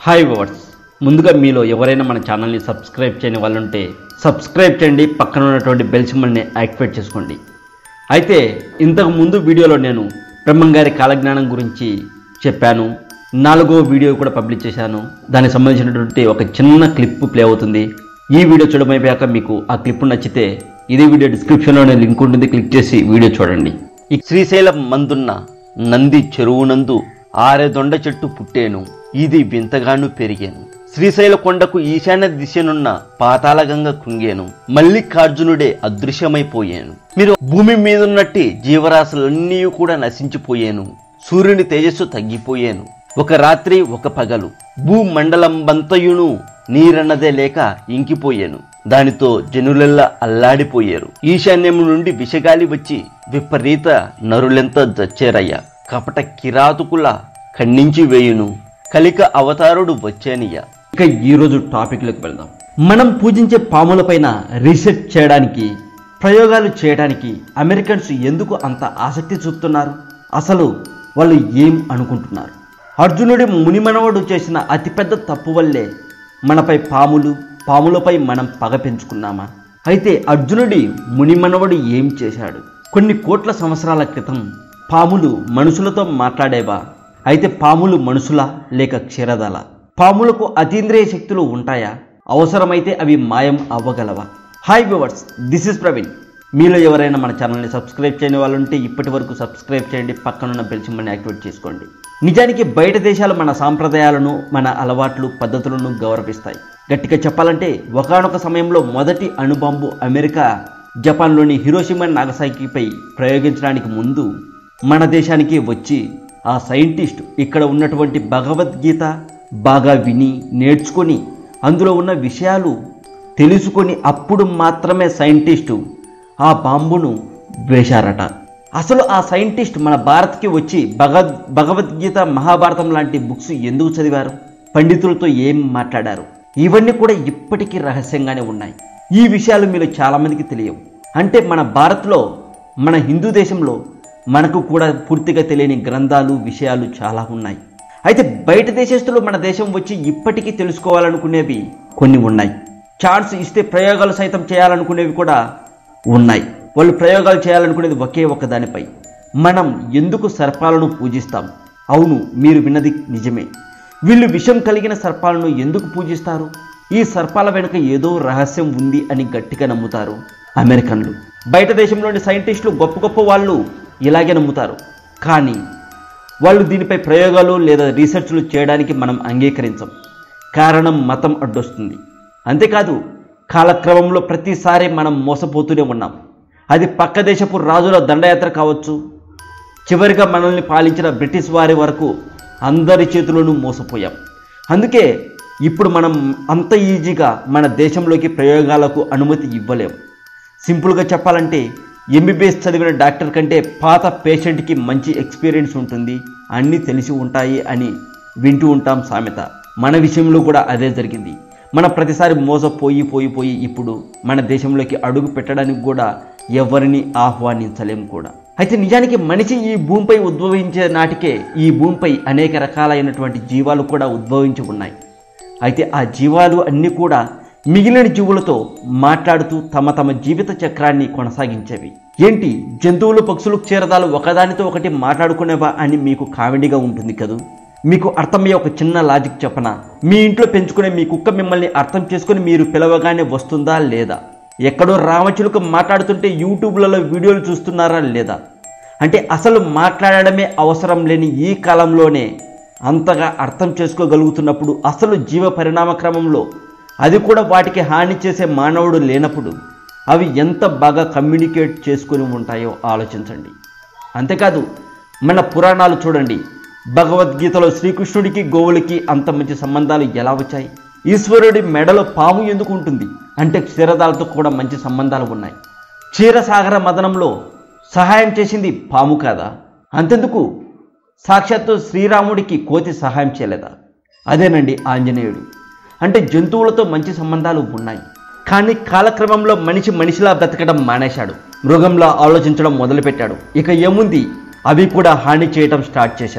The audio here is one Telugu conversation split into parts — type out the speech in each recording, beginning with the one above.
హాయ్ వర్డ్స్ ముందుగా మీలో ఎవరైనా మన ఛానల్ని సబ్స్క్రైబ్ చేయని వాళ్ళు ఉంటే సబ్స్క్రైబ్ చేయండి పక్కన ఉన్నటువంటి బెల్ సింబల్ని యాక్టివేట్ చేసుకోండి అయితే ఇంతకు ముందు వీడియోలో నేను బ్రహ్మంగారి కాలజ్ఞానం గురించి చెప్పాను నాలుగో వీడియో కూడా పబ్లిష్ చేశాను దానికి సంబంధించినటువంటి ఒక చిన్న క్లిప్ ప్లే అవుతుంది ఈ వీడియో చూడమైపోయాక మీకు ఆ క్లిప్ నచ్చితే ఇదే వీడియో డిస్క్రిప్షన్లోనే లింక్ ఉంటుంది క్లిక్ చేసి వీడియో చూడండి ఈ శ్రీశైలం మందున్న నంది చెరువునందు ఆరెదొండ చెట్టు పుట్టేను ఇది వింతగాను పెరిగాను శ్రీశైల కొండకు ఈశాన్య దిశనున్న పాతాళగంగ కృంగేను మల్లికార్జునుడే అదృశ్యమైపోయాను మీరు భూమి మీదున్నట్టి జీవరాశులన్నీ కూడా నశించిపోయాను సూర్యుని తేజస్సు తగ్గిపోయాను ఒక రాత్రి ఒక పగలు భూమండలం బంతయును నీరన్నదే లేక ఇంకిపోయాను దానితో జనులెల్లా అల్లాడిపోయారు ఈశాన్యం నుండి విషగాలి వచ్చి విపరీత నరులెంత జచ్చేరయ్యా కపట కిరాతుకుల ఖండించి వేయును కలిక అవతారుడు వచ్చేనియ ఇక ఈరోజు టాపిక్లోకి వెళ్దాం మనం పూజించే పాములపైన రీసెర్చ్ చేయడానికి ప్రయోగాలు చేయడానికి అమెరికన్స్ ఎందుకు అంత ఆసక్తి చూపుతున్నారు అసలు వాళ్ళు ఏం అనుకుంటున్నారు అర్జునుడి మునిమనవడు చేసిన అతిపెద్ద తప్పు వల్లే మనపై పాములు పాములపై మనం పగ పెంచుకున్నామా అయితే అర్జునుడి మునిమనవడు ఏం చేశాడు కొన్ని కోట్ల సంవత్సరాల క్రితం పాములు మనుషులతో మాట్లాడేవా అయితే పాములు మనుషులా లేక క్షీరదాల పాములకు అతీంద్రియ శక్తులు ఉంటాయా అవసరమైతే అవి మాయం అవ్వగలవా hi viewers this is Praveen మీలో ఎవరైనా మన ఛానల్ని సబ్స్క్రైబ్ చేయని వాళ్ళు ఉంటే ఇప్పటి వరకు సబ్స్క్రైబ్ చేయండి పక్కనున్న బెల్ సింబల్ని యాక్టివేట్ చేసుకోండి నిజానికి బయట దేశాలు మన సాంప్రదాయాలను మన అలవాట్లు పద్ధతులను గౌరవిస్తాయి గట్టిగా చెప్పాలంటే ఒకానొక సమయంలో మొదటి అణుబాంబు అమెరికా జపాన్లోని హిరోషిమా నాగసాకిపై ప్రయోగించడానికి ముందు మన దేశానికి వచ్చి ఆ సైంటిస్ట్ ఇక్కడ ఉన్నటువంటి భగవద్గీత బాగా విని నేర్చుకొని అందులో ఉన్న విషయాలు తెలుసుకొని అప్పుడు మాత్రమే సైంటిస్టు ఆ బాంబును వేశారట అసలు ఆ సైంటిస్ట్ మన భారత్కి వచ్చి భగవద్ భగవద్గీత మహాభారతం లాంటి బుక్స్ ఎందుకు చదివారు పండితులతో ఏం మాట్లాడారు ఇవన్నీ కూడా ఇప్పటికీ రహస్యంగానే ఉన్నాయి ఈ విషయాలు మీరు చాలామందికి తెలియవు అంటే మన భారత్లో మన హిందూ దేశంలో మనకు కూడా పూర్తిగా తెలియని గ్రంథాలు విషయాలు చాలా ఉన్నాయి అయితే బయట దేశస్తులు మన దేశం వచ్చి ఇప్పటికీ తెలుసుకోవాలనుకునేవి కొన్ని ఉన్నాయి ఛాన్స్ ఇస్తే ప్రయోగాలు సైతం చేయాలనుకునేవి కూడా ఉన్నాయి వాళ్ళు ప్రయోగాలు చేయాలనుకునేది ఒకే ఒక దానిపై మనం ఎందుకు సర్పాలను పూజిస్తాం అవును మీరు విన్నది నిజమే వీళ్ళు విషం కలిగిన సర్పాలను ఎందుకు పూజిస్తారు ఈ సర్పాల వెనుక ఏదో రహస్యం ఉంది అని గట్టిగా నమ్ముతారు అమెరికన్లు బయట దేశంలోని సైంటిస్టులు గొప్ప గొప్ప వాళ్ళు ఇలాగే నమ్ముతారు కానీ వాళ్ళు దీనిపై ప్రయోగాలు లేదా రీసెర్చ్లు చేయడానికి మనం అంగీకరించం కారణం మతం అడ్డొస్తుంది అంతేకాదు కాలక్రమంలో ప్రతిసారి మనం మోసపోతూనే ఉన్నాం అది పక్క దేశపు రాజుల దండయాత్ర కావచ్చు చివరిగా మనల్ని పాలించిన బ్రిటిష్ వారి వరకు అందరి చేతులను మోసపోయాం అందుకే ఇప్పుడు మనం అంత ఈజీగా మన దేశంలోకి ప్రయోగాలకు అనుమతి ఇవ్వలేం సింపుల్గా చెప్పాలంటే ఎంబీబీఎస్ చదివిన డాక్టర్ కంటే పాత పేషెంట్కి మంచి ఎక్స్పీరియన్స్ ఉంటుంది అన్నీ తెలిసి ఉంటాయి అని వింటూ ఉంటాం సామెత మన విషయంలో కూడా అదే జరిగింది మన ప్రతిసారి మోసపోయి పోయి పోయి ఇప్పుడు మన దేశంలోకి అడుగు పెట్టడానికి కూడా ఎవరిని ఆహ్వానించలేం కూడా అయితే నిజానికి మనిషి ఈ భూమిపై ఉద్భవించే నాటికే ఈ భూమిపై అనేక రకాలైనటువంటి జీవాలు కూడా ఉద్భవించి ఉన్నాయి అయితే ఆ జీవాలు అన్నీ కూడా మిగిలిన జీవులతో మాట్లాడుతూ తమ తమ జీవిత చక్రాన్ని కొనసాగించేవి ఏంటి జంతువులు పక్షులు క్షీరదాలు ఒకదానితో ఒకటి మాట్లాడుకునేవా అని మీకు కామెడీగా ఉంటుంది కదూ మీకు అర్థమయ్యే ఒక చిన్న లాజిక్ చెప్పనా మీ ఇంట్లో పెంచుకునే మీ కుక్క మిమ్మల్ని అర్థం చేసుకుని మీరు పిలవగానే వస్తుందా లేదా ఎక్కడో రామచిలుక మాట్లాడుతుంటే యూట్యూబ్లలో వీడియోలు చూస్తున్నారా లేదా అంటే అసలు మాట్లాడడమే అవసరం లేని ఈ కాలంలోనే అంతగా అర్థం చేసుకోగలుగుతున్నప్పుడు అసలు జీవ పరిణామ క్రమంలో అది కూడా వాటికి హాని చేసే మానవుడు లేనప్పుడు అవి ఎంత బాగా కమ్యూనికేట్ చేసుకుని ఉంటాయో ఆలోచించండి అంతేకాదు మన పురాణాలు చూడండి భగవద్గీతలో శ్రీకృష్ణుడికి గోవులకి అంత మంచి సంబంధాలు ఎలా వచ్చాయి ఈశ్వరుడి మెడలో పాము ఎందుకు ఉంటుంది అంటే క్షీరదాలతో కూడా మంచి సంబంధాలు ఉన్నాయి క్షీరసాగర మదనంలో సహాయం చేసింది పాము కాదా అంతెందుకు సాక్షాత్తు శ్రీరాముడికి కోతి సహాయం చేయలేదా అదేనండి ఆంజనేయుడు అంటే జంతువులతో మంచి సంబంధాలు ఉన్నాయి కానీ కాలక్రమంలో మనిషి మనిషిలా బ్రతకడం మానేశాడు మృగంలా ఆలోచించడం మొదలుపెట్టాడు ఇక ఏముంది అవి కూడా హాని చేయటం స్టార్ట్ చేశాయి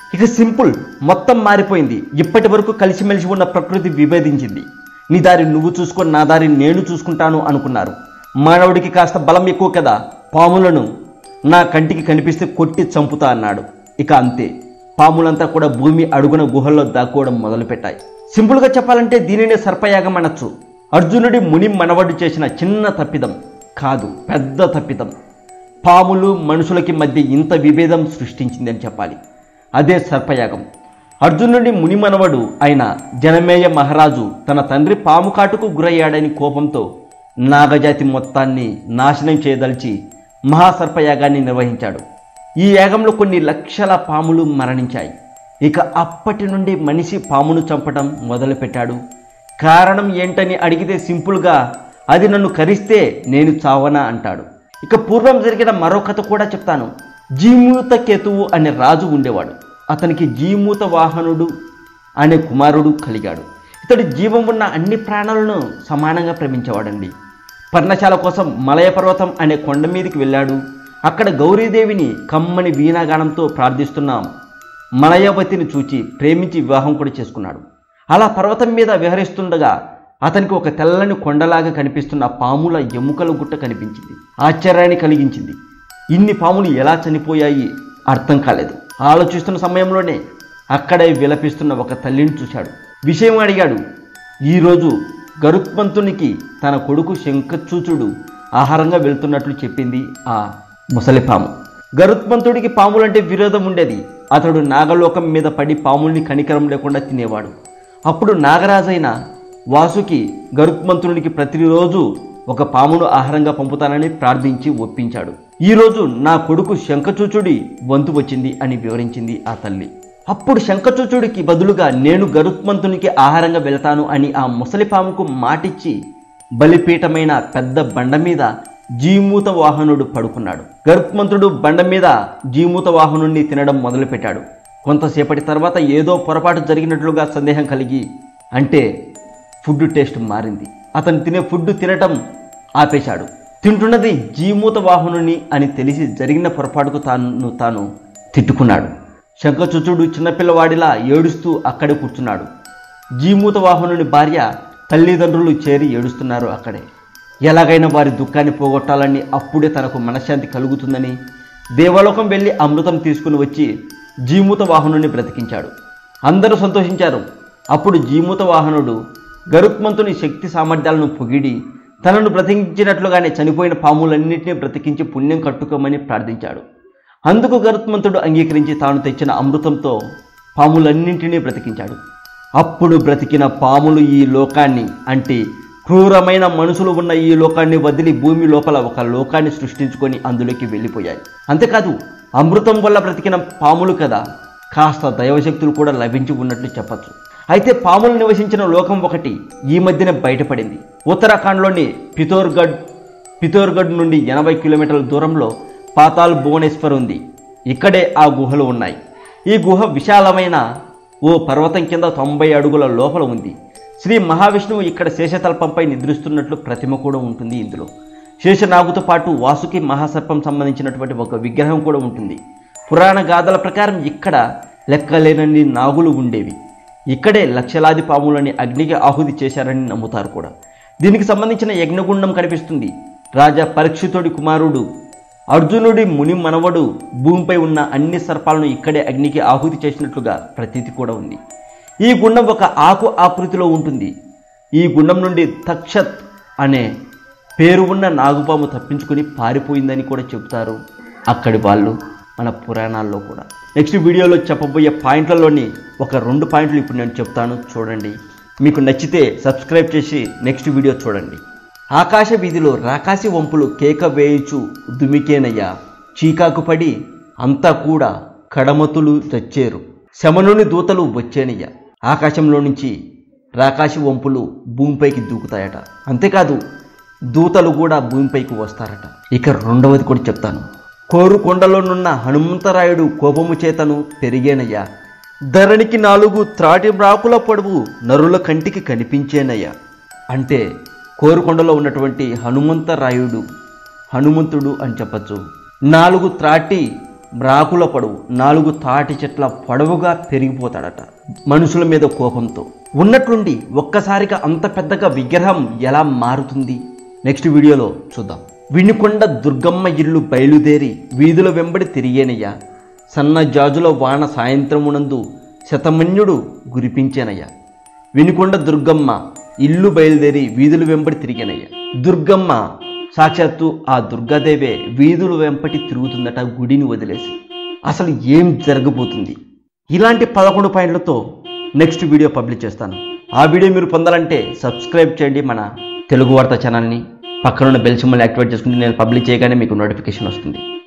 ఇక సింపుల్ మొత్తం మారిపోయింది ఇప్పటి వరకు కలిసిమెలిసి ఉన్న ప్రకృతి విభేదించింది నీ దారి నువ్వు చూసుకొని నా దారి నేను చూసుకుంటాను అనుకున్నారు మానవుడికి కాస్త బలం ఎక్కువ కదా పాములను నా కంటికి కనిపిస్తే కొట్టి చంపుతా అన్నాడు ఇక అంతే పాములంతా కూడా భూమి అడుగున గుహల్లో దాక్కోవడం మొదలుపెట్టాయి సింపుల్గా చెప్పాలంటే దీనినే సర్పయాగం అనొచ్చు అర్జునుడి ముని మనవడు చేసిన చిన్న తప్పిదం కాదు పెద్ద తప్పిదం పాములు మనుషులకి మధ్య ఇంత విభేదం సృష్టించిందని చెప్పాలి అదే సర్పయాగం అర్జునుడి మునిమనవడు అయిన జనమేయ మహారాజు తన తండ్రి పాము కాటుకు గురయ్యాడని కోపంతో నాగజాతి మొత్తాన్ని నాశనం చేయదలిచి మహాసర్పయాగాన్ని నిర్వహించాడు ఈ యాగంలో కొన్ని లక్షల పాములు మరణించాయి ఇక అప్పటి నుండి మనిషి పామును చంపడం మొదలుపెట్టాడు కారణం ఏంటని అడిగితే సింపుల్గా అది నన్ను కరిస్తే నేను చావనా అంటాడు ఇక పూర్వం జరిగిన మరో కథ కూడా చెప్తాను జీమూత కేతువు అనే రాజు ఉండేవాడు అతనికి జీమూత వాహనుడు అనే కుమారుడు కలిగాడు ఇతడు జీవం ఉన్న అన్ని ప్రాణులను సమానంగా ప్రేమించేవాడండి పర్ణశాల కోసం మలయ పర్వతం అనే కొండ మీదకి వెళ్ళాడు అక్కడ గౌరీదేవిని కమ్మని వీణాగానంతో ప్రార్థిస్తున్నాం మలయవతిని చూచి ప్రేమించి వివాహం కూడా చేసుకున్నాడు అలా పర్వతం మీద విహరిస్తుండగా అతనికి ఒక తెల్లని కొండలాగా కనిపిస్తున్న పాముల ఎముకల గుట్ట కనిపించింది ఆశ్చర్యాన్ని కలిగించింది ఇన్ని పాములు ఎలా చనిపోయాయి అర్థం కాలేదు ఆలోచిస్తున్న సమయంలోనే అక్కడే విలపిస్తున్న ఒక తల్లిని చూశాడు విషయం అడిగాడు ఈరోజు గరుత్మంతునికి తన కొడుకు శంఖచూచుడు ఆహారంగా వెళ్తున్నట్లు చెప్పింది ఆ ముసలిపాము గరుత్మంతుడికి పాములంటే విరోధం ఉండేది అతడు నాగలోకం మీద పడి పాముల్ని కనికరం లేకుండా తినేవాడు అప్పుడు నాగరాజైన వాసుకి గరుత్మంతునికి ప్రతిరోజు ఒక పామును ఆహారంగా పంపుతానని ప్రార్థించి ఒప్పించాడు ఈరోజు నా కొడుకు శంఖచూచుడి వంతు వచ్చింది అని వివరించింది ఆ తల్లి అప్పుడు శంఖచూచుడికి బదులుగా నేను గరుత్మంతునికి ఆహారంగా వెళతాను అని ఆ ముసలిపాముకు మాటిచ్చి బలిపీఠమైన పెద్ద బండ మీద జీమూత వాహనుడు పడుకున్నాడు గరుత్మంతుడు బండ మీద జీమూత వాహనుడిని తినడం మొదలుపెట్టాడు కొంతసేపటి తర్వాత ఏదో పొరపాటు జరిగినట్లుగా సందేహం కలిగి అంటే ఫుడ్ టేస్ట్ మారింది అతను తినే ఫుడ్ తినటం ఆపేశాడు తింటున్నది జీమూత వాహనుని అని తెలిసి జరిగిన పొరపాటుకు తాను తాను తిట్టుకున్నాడు శంఖచుచుడు చిన్నపిల్లవాడిలా ఏడుస్తూ అక్కడే కూర్చున్నాడు జీమూత వాహనుని భార్య తల్లిదండ్రులు చేరి ఏడుస్తున్నారు అక్కడే ఎలాగైనా వారి దుఃఖాన్ని పోగొట్టాలని అప్పుడే తనకు మనశ్శాంతి కలుగుతుందని దేవలోకం వెళ్ళి అమృతం తీసుకుని వచ్చి జీమూత వాహనుని బ్రతికించాడు అందరూ సంతోషించారు అప్పుడు జీమూత వాహనుడు గరుత్మంతుని శక్తి సామర్థ్యాలను పొగిడి తనను బ్రతికించినట్లుగానే చనిపోయిన పాములన్నింటినీ బ్రతికించి పుణ్యం కట్టుకోమని ప్రార్థించాడు అందుకు గరుత్మంతుడు అంగీకరించి తాను తెచ్చిన అమృతంతో పాములన్నింటినీ బ్రతికించాడు అప్పుడు బ్రతికిన పాములు ఈ లోకాన్ని అంటే క్రూరమైన మనుషులు ఉన్న ఈ లోకాన్ని వదిలి భూమి లోపల ఒక లోకాన్ని సృష్టించుకొని అందులోకి వెళ్ళిపోయాయి అంతేకాదు అమృతం వల్ల బ్రతికిన పాములు కదా కాస్త దైవశక్తులు కూడా లభించి ఉన్నట్లు చెప్పచ్చు అయితే పాములు నివసించిన లోకం ఒకటి ఈ మధ్యనే బయటపడింది ఉత్తరాఖండ్లోని పితోర్గఢ్ పితోర్గఢ్ నుండి ఎనభై కిలోమీటర్ల దూరంలో పాతాల్ భువనేశ్వర్ ఉంది ఇక్కడే ఆ గుహలు ఉన్నాయి ఈ గుహ విశాలమైన ఓ పర్వతం కింద తొంభై అడుగుల లోపల ఉంది శ్రీ మహావిష్ణువు ఇక్కడ శేషతల్పంపై నిద్రిస్తున్నట్లు ప్రతిమ కూడా ఉంటుంది ఇందులో శేషనాగుతో పాటు వాసుకి మహాసర్పం సంబంధించినటువంటి ఒక విగ్రహం కూడా ఉంటుంది పురాణ గాథల ప్రకారం ఇక్కడ లెక్కలేనన్ని నాగులు ఉండేవి ఇక్కడే లక్షలాది పాములని అగ్నికి ఆహుతి చేశారని నమ్ముతారు కూడా దీనికి సంబంధించిన యజ్ఞగుండం కనిపిస్తుంది రాజా పరీక్షితుడి కుమారుడు అర్జునుడి ముని మనవడు భూమిపై ఉన్న అన్ని సర్పాలను ఇక్కడే అగ్నికి ఆహుతి చేసినట్లుగా ప్రతీతి కూడా ఉంది ఈ గుండం ఒక ఆకు ఆకృతిలో ఉంటుంది ఈ గుండం నుండి తక్షత్ అనే పేరు ఉన్న నాగుపాము తప్పించుకొని పారిపోయిందని కూడా చెబుతారు అక్కడి వాళ్ళు మన పురాణాల్లో కూడా నెక్స్ట్ వీడియోలో చెప్పబోయే పాయింట్లలోని ఒక రెండు పాయింట్లు ఇప్పుడు నేను చెప్తాను చూడండి మీకు నచ్చితే సబ్స్క్రైబ్ చేసి నెక్స్ట్ వీడియో చూడండి ఆకాశ వీధిలో రాకాసి వంపులు కేక వేయుచు దుమికేనయ్యా చీకాకు పడి అంతా కూడా కడమతులు చచ్చేరు శమనుని దూతలు వచ్చేనయ్య ఆకాశంలో నుంచి రాకాసి వంపులు భూమిపైకి దూకుతాయట అంతేకాదు దూతలు కూడా భూమిపైకి వస్తారట ఇక రెండవది కూడా చెప్తాను కోరుకొండలోనున్న హనుమంతరాయుడు కోపము చేతను పెరిగేనయ్యా ధరణికి నాలుగు త్రాటి బ్రాకుల పొడవు నరుల కంటికి కనిపించేనయ్యా అంటే కోరుకొండలో ఉన్నటువంటి హనుమంతరాయుడు హనుమంతుడు అని చెప్పచ్చు నాలుగు త్రాటి బ్రాకుల పొడవు నాలుగు తాటి చెట్ల పొడవుగా పెరిగిపోతాడట మనుషుల మీద కోపంతో ఉన్నట్లుండి ఒక్కసారిగా అంత పెద్దగా విగ్రహం ఎలా మారుతుంది నెక్స్ట్ వీడియోలో చూద్దాం వినుకొండ దుర్గమ్మ ఇల్లు బయలుదేరి వీధుల వెంబడి తిరిగేనయ్యా సన్న జాజుల వాన సాయంత్రమునందు శతమన్యుడు గురిపించేనయ్యా వినుకొండ దుర్గమ్మ ఇల్లు బయలుదేరి వీధుల వెంబడి తిరిగేనయ్యా దుర్గమ్మ సాక్షాత్తు ఆ దుర్గాదేవే వీధుల వెంపటి తిరుగుతుందట గుడిని వదిలేసి అసలు ఏం జరగబోతుంది ఇలాంటి పదకొండు పాయింట్లతో నెక్స్ట్ వీడియో పబ్లిష్ చేస్తాను ఆ వీడియో మీరు పొందాలంటే సబ్స్క్రైబ్ చేయండి మన తెలుగు వార్త ఛానల్ని పక్కనున్న బెల్ సింబల్ యాక్టివేట్ చేసుకుంటే నేను పబ్లిష్ చేయగానే మీకు నోటిఫికేషన్ వస్తుంది